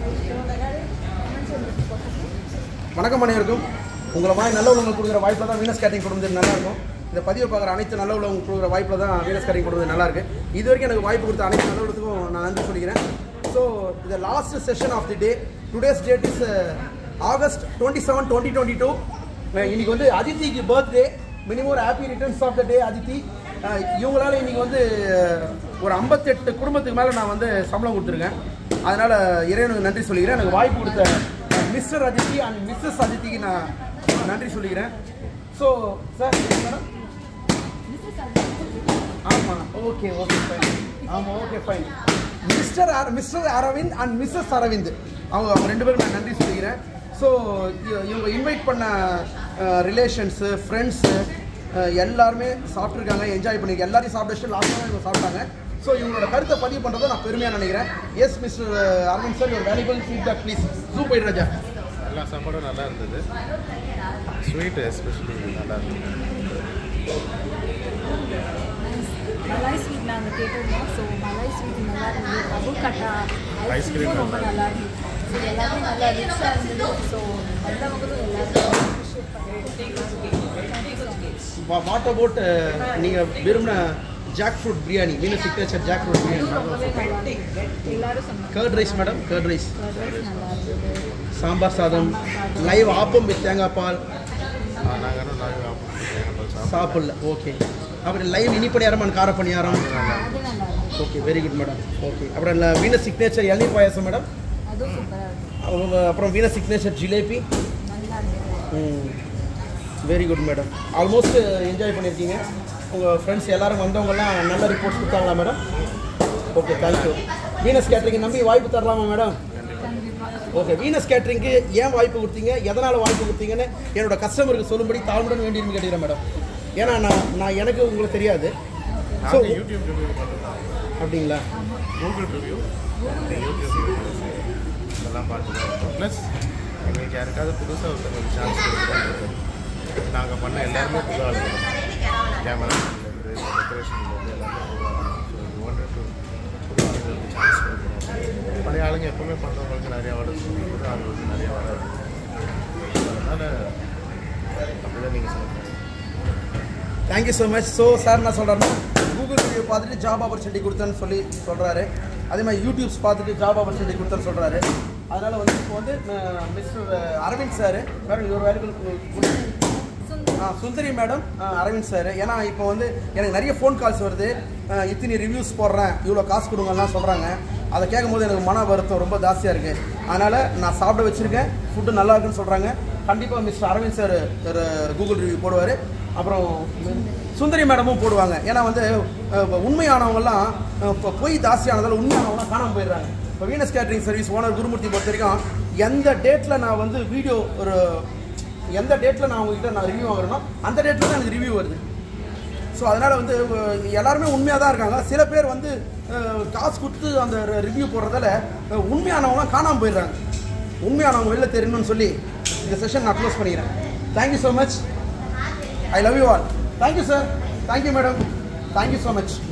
வணக்கம் அனைவருக்கும் உங்களை மாதிரி நல்ல உள்ளவங்க கொடுக்குற வாய்ப்பில் தான் வீனஸ் கேட்டிங் கொடுத்தது நல்லா இருக்கும் இந்த பதிவை பார்க்குற அனைத்து நல்ல உள்ளவங்க கொடுக்குற வாய்ப்பில் தான் வீனஸ் கேட்டிங் கொடுத்தது நல்லா இருக்கு இது வரைக்கும் எனக்கு வாய்ப்பு கொடுத்த அனைத்து நல்ல உள்ளத்துக்கும் நான் நன்றி சொல்லிக்கிறேன் ஸோ இந்த last session of the day today's date is August twenty seven twenty twenty two இன்னைக்கு வந்து அதித்திக்கு பர்த்டே மினிமம் ஒரு happy returns of the day Aditi அஹ் இவங்களால இன்னைக்கு வந்து அஹ், ஒரு ஐம்பத்தெட்டு குடும்பத்துக்கு மேலே நான் வந்து சம்பளம் கொடுத்துருக்கேன் அதனால இறைவனுக்கு நன்றி சொல்லிக்கிறேன் எனக்கு வாய்ப்பு கொடுத்த மிஸ்டர் அதித்தி அண்ட் மிஸ்ஸஸ் அதித்திக்கு நான் நன்றி சொல்லிக்கிறேன் ஸோ சார் மேடம் ஆமாம் ஓகே ஓகே ஃபைன் ஆமாம் okay fine mister R mister Aravind and missus Aravind அவங்க அவங்க ரெண்டு பேரும் நான் நன்றி சொல்லிக்கிறேன் ஸோ இவங்க இன்வைட் பண்ண ரிலேஷன்ஸு ஃப்ரெண்ட்ஸு எல்லாருமே சாப்பிட்ருக்காங்க என்ஜாய் பண்ணிருக்காங்க எல்லாரையும் சாப்பிட்டு வச்சு லாஸ்ட்டாக இவங்க சாப்பிட்டாங்க ஸோ இவங்களோட கருத்தை பதிவு பண்ணுறதை நான் பெருமையாக நினைக்கிறேன் எஸ் மிஸ்டர் அரவிந்த் சார் ஒரு வேல்யூபிள் ஃபீட்பேக் ப்ளீஸ் ஜூ போயிடு ராஜா எல்லா சாப்பாடும் நல்லா இருந்தது ஸ்வீட் எஸ்பெஷலி நல்லா இருந்தது மலாய் ஸ்வீட் நாங்கள் கேட்டிருந்தோம் ஸோ மலாய் ஸ்வீட் நல்லா இருந்தது கபூர் கட்டா Ice cream ஐஸ்கிரீமும் ரொம்ப நல்லா நல்லா இருந்தது ஸோ எல்லாமே நல்லா ரிச்சாக இருந்தது ஸோ வந்தவங்களும் எல்லாரும் appreciate பண்ணாங்க. Thank you so much. What about நீங்கள் விரும்பின ஜாக் ஃப்ரூட் பிரியாணி மீன் சிக்னேச்சர் ஜாக் ஃப்ரூட் பிரியாணி அதுவும் ரொம்பவே நல்லா இருந்தது எல்லாரும் சொன்னாங்க curd rice madam curd rice curd rice நல்லா இருந்தது சாம்பார் சாதம் லைவ் ஆப்பம் வித் தேங்காய் பால் நாங்கள் இன்னும் நாங்கள் சாப்பிடல ஓகே அப்புறம் லைவ் இனி பணியாரம் அண்ட் கார பணியாரம் அது நல்லா இருந்தது okay very good madam okay அப்புறம் இல்லை வீனஸ் சிக்னேச்சர் இளநீர் பாயாசம் மேடம் அதுவும் சூப்பராக இருந்தது அப்புறம் வீனஸ் சிக்னேச்சர் ஜிலேபி நல்லா இருந்தது very good madam almost enjoy பண்ணியிருக்கீங்க உங்கள் ஃப்ரெண்ட்ஸ் எல்லாரும் வந்தவங்கலாம் நல்ல ரிப்போர்ட்ஸ் கொடுத்தாங்களா madam okay thank you Venus catering நம்பி வாய்ப்பு தரலாமா மேடம் கண்டிப்பாக ஓகே வீனஸ் கேட்ரிங்க்கு ஏன் வாய்ப்பு கொடுத்தீங்க எதனால் வாய்ப்பு கொடுத்தீங்கன்னு என்னோட கஸ்டமருக்கு சொல்லும்படி தாழ்வுடன் வேண்டியிருந்து கேட்டுக்கிறேன் மேடம் ஏன்னா நான் நான் எனக்கு உங்களுக்கு தெரியாது ஸோ நாங்கள் யூடியூப் ரிவ்யூ பண்ணுறோம் அப்படிங்களா கூகுள் ரிவ்யூ யூடியூப் இதெல்லாம் பார்த்துருக்கோம் ப்ளஸ் எங்களுக்கு யாருக்காவது புதுசாக ஒருத்தவங்க சான்ஸ் கொடுக்குறோம் நாங்கள் பண்ண எல்லாருமே புது ஆளுங்க கேமராலேருந்து டெக்கரேஷன்லேருந்து எல்லாமே புது ஆளுங்க ஸோ ஒன்று டு புது ஆளுங்களுக்கு சான்ஸ் கொடுக்குறோம் பழைய ஆளுங்க எப்பவுமே பண்ணுறவங்களுக்கு நிறைய ஆர்டர்ஸ் புது ஆளுங்களுக்கு நிறைய ஆர்டர் அதனால் அப்படி தான் நீங்கள் சொல்லுங்கள் thank you so much so sir என்ன சொல்கிறாருன்னா கூகுள் ரிவ்யூ பார்த்துட்டு ஜாப் ஆப்பர்ச்சுனிட்டி கொடுத்தேன்னு சொல்லி சொல்கிறாரு அதே மாதிரி யூடியூப்ஸ் பார்த்துட்டு ஜாப் ஆப்பர்ச்சுனிட்டி கொடுத்தேன்னு சொல்கிறாரு அதனால் வந்து இப்போ வந்து மிஸ்டர் அரவிந்த் சார் மேடம் ஒரு வேலைகள் ஆ சுந்தரி மேடம் அரவிந்த் சார் ஏன்னா இப்போ வந்து எனக்கு நிறைய ஃபோன் கால்ஸ் வருது அஹ், இத்தனை ரிவ்யூஸ் போடுறேன் இவ்வளோ காசு கொடுங்கலாம் சொல்கிறாங்க அதை கேட்கும்போது எனக்கு மன வருத்தம் ரொம்ப ஜாஸ்தியாக இருக்குது அதனால் நான் சாப்பிட வச்சுருக்கேன் ஃபுட்டு நல்லா இருக்குன்னு சொல்கிறாங்க கண்டிப்பாக மிஸ்டர் அரவிந்த் சார் ஒரு கூகுள் ரிவ்யூ போடுவார் அப்புறம் சுந்தரி மேடமும் போடுவாங்க ஏன்னா வந்து அஹ், உண்மையானவங்கெல்லாம் அஹ், இப்போ பொய் ஜாஸ்தியானதால் உண்மையானவங்களாம் காணாமல் போயிடுறாங்க இப்போ Venus catering service owner Gurumurthy பொறுத்த வரைக்கும் எந்த டேட்டில் நான் வந்து வீடியோ ஒரு எந்த டேட்டில் நான் உங்ககிட்ட நான் ரிவ்யூ வாங்குறேனோ அந்த டேட்டில் தான் எனக்கு ரிவ்யூ வருது ஸோ அதனால் வந்து அஹ், எல்லாருமே உண்மையாக தான் இருக்காங்க சில பேர் வந்து அஹ், காசு கொடுத்து அந்த ரிவ்யூ போடுறதால அஹ், உண்மையானவங்களாம் காணாமல் போயிடுறாங்க உண்மையானவங்க வெளில தெரியணும்னு சொல்லி இந்த செஷன் நான் க்ளோஸ் பண்ணிக்கிறேன் thank you so much I love you all thank you sir thank you madam thank you so much